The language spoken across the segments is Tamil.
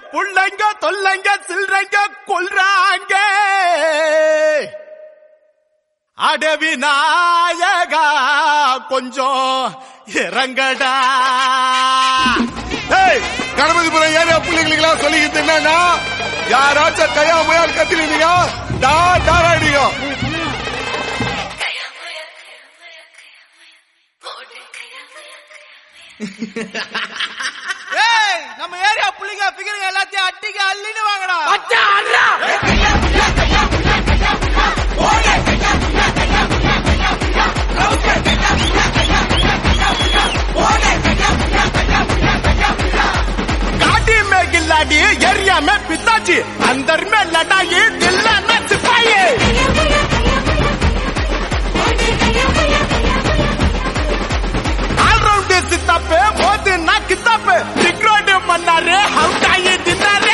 புள்ளைங்க தொல்லைங்க சில்றைங்க கொல்றாங்க அடவி நாயகா கொஞ்சம் இறங்கடா ஏய் கணபதிபுரம் ஏரியா பிள்ளைங்களுக்கு எல்லாம் சொல்லிக்கிட்டு என்னன்னா யாராச்சும் கையா முயால் கத்தினீங்க டா டாராடிங்க ஏய் நம்ம ஏரியா புள்ளிங்க பிகருங்க எல்லாத்தையும் அட்டிக்கு அள்ளின்னு வாங்கடா गाड़ी में गिल्लाडी एरिया में पिताजी अंदर में लड़ाई दिल्ला सिपाही ऑलराउंड सितापे मोदी ना किताबे सिक्रोड मन्नारे हम चाहिए दिनारे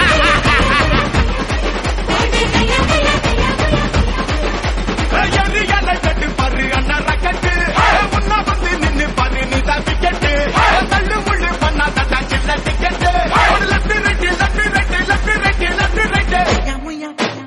எரியால கட்டு பாரு அண்ணா ரக்கட்டு முன்னா வந்து நின்னு பாரு நீ தான் விக்கெட்டு தள்ளு முள்ளு பண்ணா தட்டா சின்ன ticket left right left right left right left right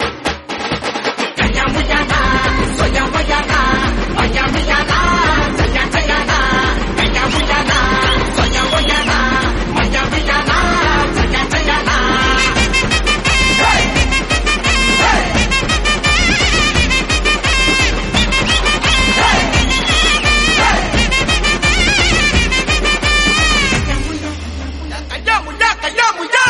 கையா முய்யா கையா முய்யா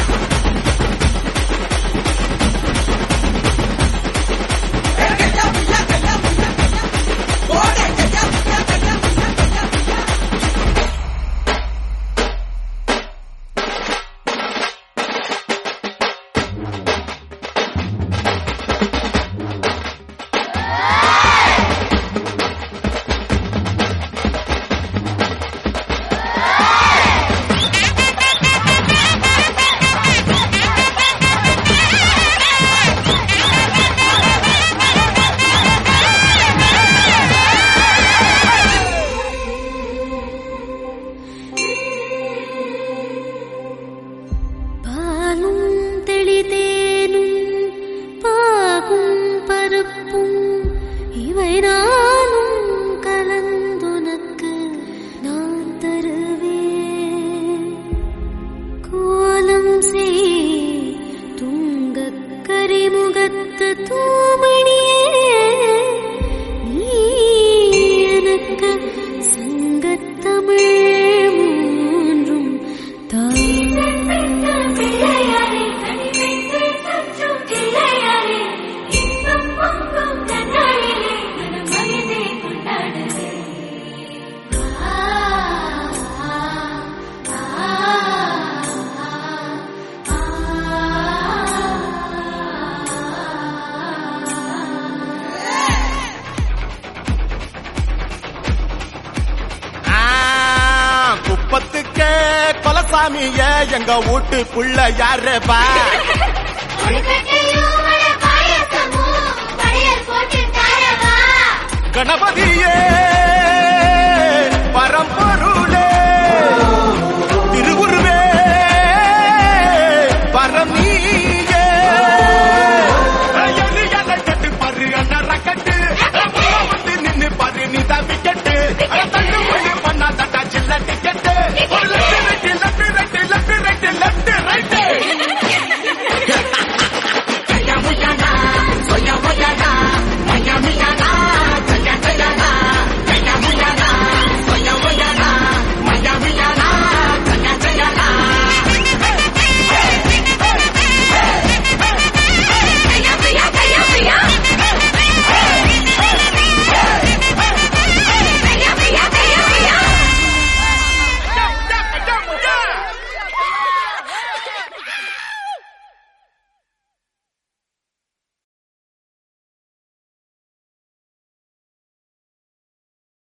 பாலும் தெளிதேனும் பாகும் பருப்பும் இவை நானும் கலந்துனக்கு நான் தருவேன் கோலம் செய் துங்கக் கரிமுகத்து தூமணியே நீ எனக்கு சங்கத்தமிழ் மூன்றும் ஆ, குப்பத்துக்கே கொலசாமிய எங்க வீட்டுக்குள்ள யாரு பா கணபதியே